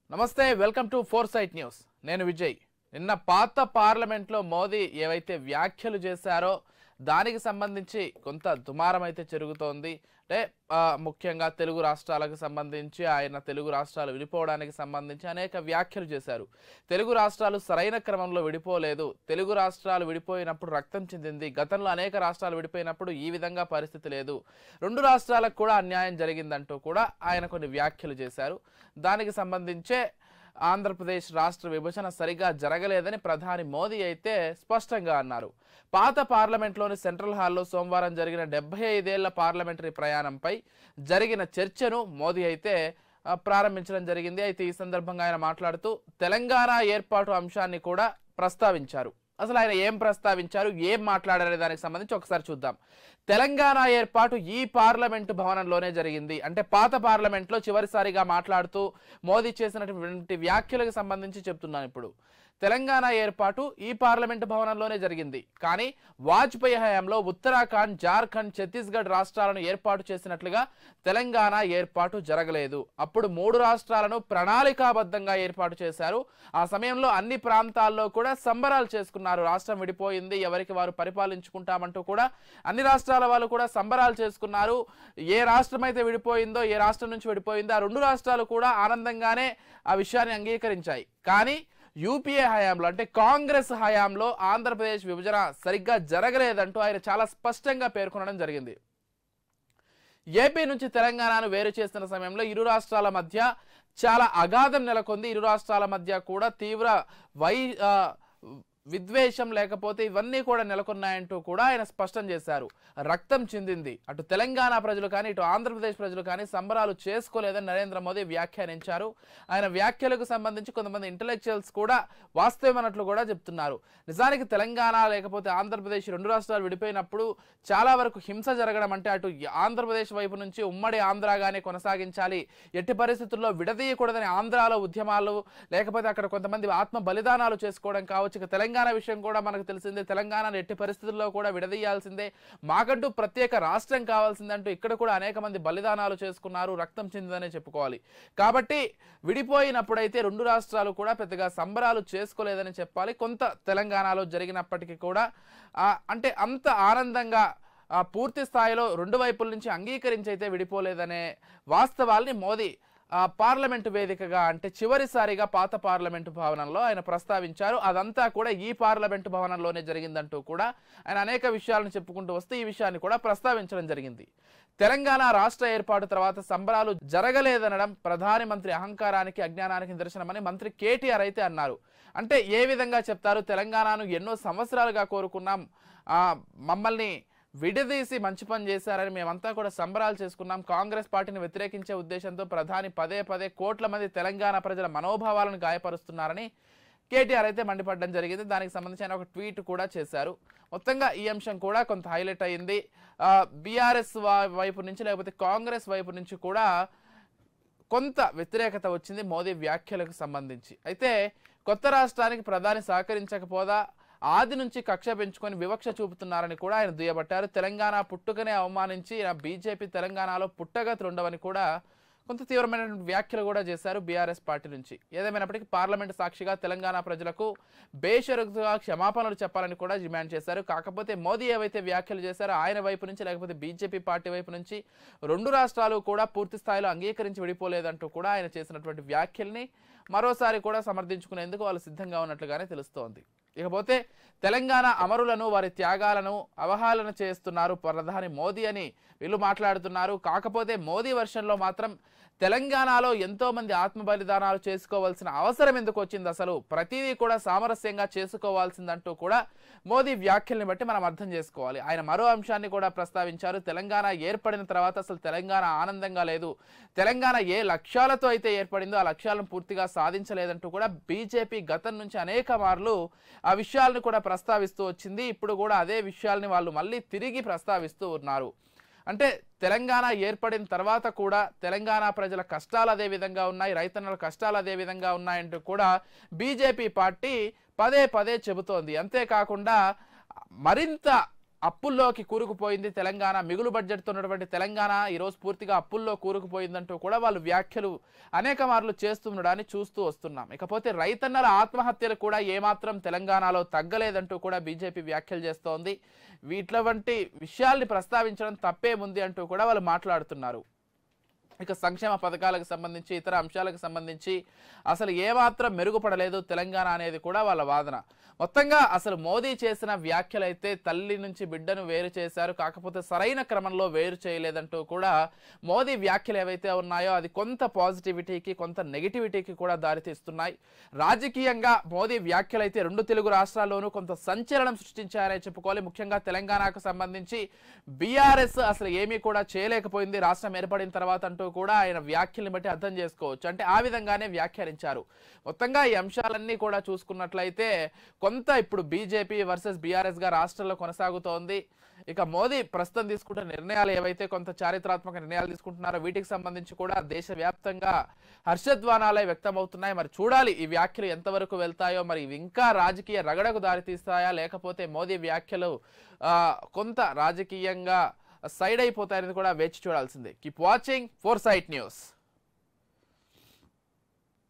నమస్తే welcome to four sight news నేను విజయ్ నిన్న పాత పార్లమెంట్లో మోదీ ఏవైతే వ్యాఖ్యలు చేశారో దానికి సంబంధించి కొంత దుమారం అయితే జరుగుతోంది అంటే ఆ, ముఖ్యంగా తెలుగు రాష్ట్రాలకు సంబంధించి ఆయన తెలుగు రాష్ట్రాలు విడిపోవడానికి సంబంధించి అనేక వ్యాఖ్యలు చేశారు తెలుగు రాష్ట్రాలు సరైన క్రమంలో విడిపోలేదు తెలుగు రాష్ట్రాలు విడిపోయినప్పుడు రక్తం చెందింది గతంలో అనేక రాష్ట్రాలు విడిపోయినప్పుడు ఈ విధంగా పరిస్థితి లేదు రెండు రాష్ట్రాలకు కూడా అన్యాయం జరిగిందంటూ కూడా ఆయన కొన్ని వ్యాఖ్యలు చేశారు దానికి సంబంధించే ఆంధ్రప్రదేశ్ రాష్ట్ర విభజన సరిగా జరగలేదని ప్రధాని మోదీ అయితే స్పష్టంగా అన్నారు పాత పార్లమెంట్లోని సెంట్రల్ హాల్లో సోమవారం జరిగిన డెబ్బై ఐదేళ్ల పార్లమెంటరీ ప్రయాణంపై జరిగిన చర్చను మోదీ అయితే ఆ, ప్రారంభించడం జరిగింది అయితే ఈ సందర్భంగా ఆయన మాట్లాడుతూ తెలంగాణ ఏర్పాటు అంశాన్ని కూడా ప్రస్తావించారు అసలు ఆయన ఏం ప్రస్తావించారు ఏం మాట్లాడారనే దానికి సంబంధించి ఒకసారి చూద్దాం తెలంగాణ ఏర్పాటు ఈ పార్లమెంటు భవనంలోనే జరిగింది అంటే పాత పార్లమెంట్లో చివరిసారిగా మాట్లాడుతూ మోదీ చేసినటువంటి వ్యాఖ్యలకు సంబంధించి చెప్తున్నాను ఇప్పుడు తెలంగాణ ఏర్పాటు ఈ పార్లమెంటు భవనంలోనే జరిగింది కానీ వాజ్పేయి హయాంలో ఉత్తరాఖండ్ జార్ఖండ్ ఛత్తీస్గఢ్ రాష్ట్రాలను ఏర్పాటు చేసినట్లుగా తెలంగాణ ఏర్పాటు జరగలేదు అప్పుడు మూడు రాష్ట్రాలను ప్రణాళికాబద్ధంగా ఏర్పాటు చేశారు ఆ సమయంలో అన్ని ప్రాంతాల్లో కూడా సంబరాలు చేసుకున్నారు రాష్ట్రం విడిపోయింది ఎవరికి వారు పరిపాలించుకుంటామంటూ కూడా అన్ని రాష్ట్రాల వాళ్ళు కూడా సంబరాలు చేసుకున్నారు ఏ రాష్ట్రం అయితే విడిపోయిందో ఏ రాష్ట్రం నుంచి విడిపోయిందో ఆ రెండు రాష్ట్రాలు కూడా ఆనందంగానే ఆ విషయాన్ని అంగీకరించాయి కానీ యూపీఏ హయాంలో అంటే కాంగ్రెస్ హయాంలో ఆంధ్రప్రదేశ్ విభజన సరిగ్గా జరగలేదంటూ ఆయన చాలా స్పష్టంగా పేర్కొనడం జరిగింది ఏపీ నుంచి తెలంగాణను వేరు చేస్తున్న సమయంలో ఇరు రాష్ట్రాల మధ్య చాలా అగాధం నెలకొంది ఇరు రాష్ట్రాల మధ్య కూడా తీవ్ర వై ఆ, విద్వేషం లేకపోతే ఇవన్నీ కూడా నెలకొన్నాయంటూ కూడా ఆయన స్పష్టం చేశారు రక్తం చెందింది అటు తెలంగాణ ప్రజలు కానీ ఇటు ఆంధ్రప్రదేశ్ ప్రజలు కానీ సంబరాలు చేసుకోలేదని నరేంద్ర మోదీ వ్యాఖ్యానించారు ఆయన వ్యాఖ్యలకు సంబంధించి కొంతమంది ఇంటలెక్చువల్స్ కూడా వాస్తవమన్నట్లు కూడా చెప్తున్నారు నిజానికి తెలంగాణ లేకపోతే ఆంధ్రప్రదేశ్ రెండు రాష్ట్రాలు విడిపోయినప్పుడు చాలా వరకు హింస జరగడం అంటే అటు ఆంధ్రప్రదేశ్ వైపు నుంచి ఉమ్మడి ఆంధ్రాగానే కొనసాగించాలి ఎట్టి పరిస్థితుల్లో విడదీయకూడదని ఆంధ్రాలో ఉద్యమాలు లేకపోతే అక్కడ కొంతమంది ఆత్మ బలిదానాలు చేసుకోవడం కావచ్చు ఇక తెలంగాణ విషయం కూడా మనకు తెలిసిందే తెలంగాణను ఎట్టి పరిస్థితుల్లో కూడా విడదీయాల్సిందే మాకంటూ ప్రత్యేక రాష్ట్రం కావాల్సిందంటూ ఇక్కడ కూడా అనేక మంది బలిదానాలు చేసుకున్నారు రక్తం చెందిందనే చెప్పుకోవాలి కాబట్టి విడిపోయినప్పుడైతే రెండు రాష్ట్రాలు కూడా పెద్దగా సంబరాలు చేసుకోలేదని చెప్పాలి కొంత తెలంగాణలో జరిగినప్పటికీ కూడా ఆ, అంటే అంత ఆనందంగా ఆ, పూర్తి స్థాయిలో రెండు వైపుల నుంచి అంగీకరించి అయితే విడిపోలేదనే వాస్తవాల్ని మోదీ ఆ, పార్లమెంటు వేదికగా అంటే చివరిసారిగా పాత పార్లమెంటు భవనంలో ఆయన ప్రస్తావించారు అదంతా కూడా ఈ పార్లమెంటు భవనంలోనే జరిగిందంటూ కూడా ఆయన అనేక విషయాలను చెప్పుకుంటూ వస్తే ఈ విషయాన్ని కూడా ప్రస్తావించడం జరిగింది తెలంగాణ రాష్ట్ర ఏర్పాటు తర్వాత సంబరాలు జరగలేదనడం ప్రధాని మంత్రి అహంకారానికి అజ్ఞానానికి నిదర్శనమని మంత్రి కేటీఆర్ అయితే అన్నారు అంటే ఏ విధంగా చెప్తారు తెలంగాణను ఎన్నో సంవత్సరాలుగా కోరుకున్నాం ఆ, మమ్మల్ని విడదీసి మంచి పని చేశారని మేమంతా కూడా సంబరాలు చేసుకున్నాం కాంగ్రెస్ పార్టీని వ్యతిరేకించే ఉద్దేశంతో ప్రధాని పదే పదే కోట్ల మంది తెలంగాణ ప్రజల మనోభావాలను గాయపరుస్తున్నారని కేటీఆర్ అయితే మండిపడడం జరిగింది దానికి సంబంధించి ఆయన ఒక ట్వీట్ కూడా చేశారు మొత్తంగా ఈ అంశం కూడా కొంత హైలైట్ అయింది బీఆర్ఎస్ వైపు నుంచి లేకపోతే కాంగ్రెస్ వైపు నుంచి కూడా కొంత వ్యతిరేకత వచ్చింది మోదీ వ్యాఖ్యలకు సంబంధించి అయితే కొత్త రాష్ట్రానికి ప్రధాని సహకరించకపోదా ఆది నుంచి కక్ష పెంచుకొని వివక్ష చూపుతున్నారని కూడా ఆయన దుయ్యబట్టారు తెలంగాణ పుట్టుకనే అవమానించి బీజేపీ తెలంగాణలో పుట్టగతులు ఉండవని కూడా కొంత తీవ్రమైన వ్యాఖ్యలు కూడా చేశారు బీఆర్ఎస్ పార్టీ నుంచి ఏదేమైనప్పటికీ పార్లమెంట్ సాక్షిగా తెలంగాణ ప్రజలకు బేషరతుగా క్షమాపణలు చెప్పాలని కూడా డిమాండ్ చేశారు కాకపోతే మోదీ ఏవైతే వ్యాఖ్యలు చేశారో ఆయన వైపు నుంచి లేకపోతే బీజేపీ పార్టీ వైపు నుంచి రెండు రాష్ట్రాలు కూడా పూర్తి స్థాయిలో అంగీకరించి విడిపోలేదంటూ కూడా ఆయన చేసినటువంటి వ్యాఖ్యల్ని మరోసారి కూడా సమర్థించుకునేందుకు వాళ్ళు సిద్ధంగా ఉన్నట్లుగానే తెలుస్తోంది ఇకపోతే తెలంగాణ అమరులను వారి త్యాగాలను అవహేళన చేస్తున్నారు ప్రధాని మోదీ అని వీళ్ళు మాట్లాడుతున్నారు కాకపోతే మోదీ వర్షన్లో మాత్రం తెలంగాణలో ఎంతో మంది ఆత్మ బలిదానాలు చేసుకోవాల్సిన అవసరం ఎందుకు వచ్చింది అసలు ప్రతిదీ కూడా సామరస్యంగా చేసుకోవాల్సిందంటూ కూడా మోదీ వ్యాఖ్యల్ని బట్టి మనం అర్థం చేసుకోవాలి ఆయన మరో అంశాన్ని కూడా ప్రస్తావించారు తెలంగాణ ఏర్పడిన తర్వాత అసలు తెలంగాణ ఆనందంగా లేదు తెలంగాణ ఏ లక్ష్యాలతో అయితే ఏర్పడిందో ఆ లక్ష్యాలను పూర్తిగా సాధించలేదంటూ కూడా బీజేపీ గతం నుంచి అనేక మార్లు ఆ విషయాలను కూడా ప్రస్తావిస్తూ వచ్చింది ఇప్పుడు కూడా అదే విషయాల్ని వాళ్ళు మళ్ళీ తిరిగి ప్రస్తావిస్తూ ఉన్నారు అంటే తెలంగాణ ఏర్పడిన తర్వాత కూడా తెలంగాణ ప్రజల కష్టాలు అదే విధంగా ఉన్నాయి రైతన్నల కష్టాలు అదే విధంగా ఉన్నాయంటూ కూడా బీజేపీ పార్టీ పదే పదే చెబుతోంది అంతేకాకుండా మరింత అప్పుల్లోకి కూరుకుపోయింది తెలంగాణ మిగులు బడ్జెట్తో ఉన్నటువంటి తెలంగాణ ఈరోజు పూర్తిగా అప్పుల్లో కూరుకుపోయిందంటూ కూడా వాళ్ళు వ్యాఖ్యలు అనేక మార్లు చేస్తుండడాన్ని చూస్తూ వస్తున్నాం ఇకపోతే రైతన్నల ఆత్మహత్యలు కూడా ఏమాత్రం తెలంగాణలో తగ్గలేదంటూ కూడా బీజేపీ వ్యాఖ్యలు చేస్తోంది వీటి వంటి విషయాల్ని ప్రస్తావించడం తప్పేముంది అంటూ కూడా వాళ్ళు మాట్లాడుతున్నారు ఇక సంక్షేమ పథకాలకు సంబంధించి ఇతర అంశాలకు సంబంధించి అసలు ఏమాత్రం మెరుగుపడలేదు తెలంగాణ అనేది కూడా వాళ్ళ వాదన మొత్తంగా అసలు మోదీ చేసిన వ్యాఖ్యలైతే తల్లి నుంచి బిడ్డను వేరు చేశారు కాకపోతే సరైన క్రమంలో వేరు చేయలేదంటూ కూడా మోదీ వ్యాఖ్యలు ఏవైతే ఉన్నాయో అది కొంత పాజిటివిటీకి కొంత నెగిటివిటీకి కూడా దారితీస్తున్నాయి రాజకీయంగా మోదీ వ్యాఖ్యలైతే రెండు తెలుగు రాష్ట్రాల్లోనూ కొంత సంచలనం సృష్టించారని చెప్పుకోవాలి ముఖ్యంగా తెలంగాణకు సంబంధించి బీఆర్ఎస్ అసలు ఏమీ కూడా చేయలేకపోయింది రాష్ట్రం ఏర్పడిన తర్వాత అంటూ కూడా ఆయన వ్యాఖ్యల్ని బట్టి అర్థం చేసుకోవచ్చు అంటే ఆ విధంగానే వ్యాఖ్యానించారు మొత్తంగా ఈ అంశాలన్నీ కూడా చూసుకున్నట్లయితే కొంత ఇప్పుడు బీజేపీ వర్సెస్ బీఆర్ఎస్ గా రాష్ట్రంలో కొనసాగుతోంది ఇక మోదీ ప్రస్తుతం తీసుకుంటున్న నిర్ణయాలు ఏవైతే కొంత చారిత్రాత్మక నిర్ణయాలు తీసుకుంటున్నారో వీటికి సంబంధించి కూడా దేశవ్యాప్తంగా హర్షధ్వానాలే వ్యక్తమవుతున్నాయి మరి చూడాలి ఈ వ్యాఖ్యలు ఎంతవరకు వెళ్తాయో మరి ఇవి ఇంకా రాజకీయ రగడకు దారితీస్తాయా లేకపోతే మోదీ వ్యాఖ్యలు ఆ, కొంత రాజకీయంగా సైడ్ అయిపోతాయని కూడా వేచి చూడాల్సిందే keep watching four sight news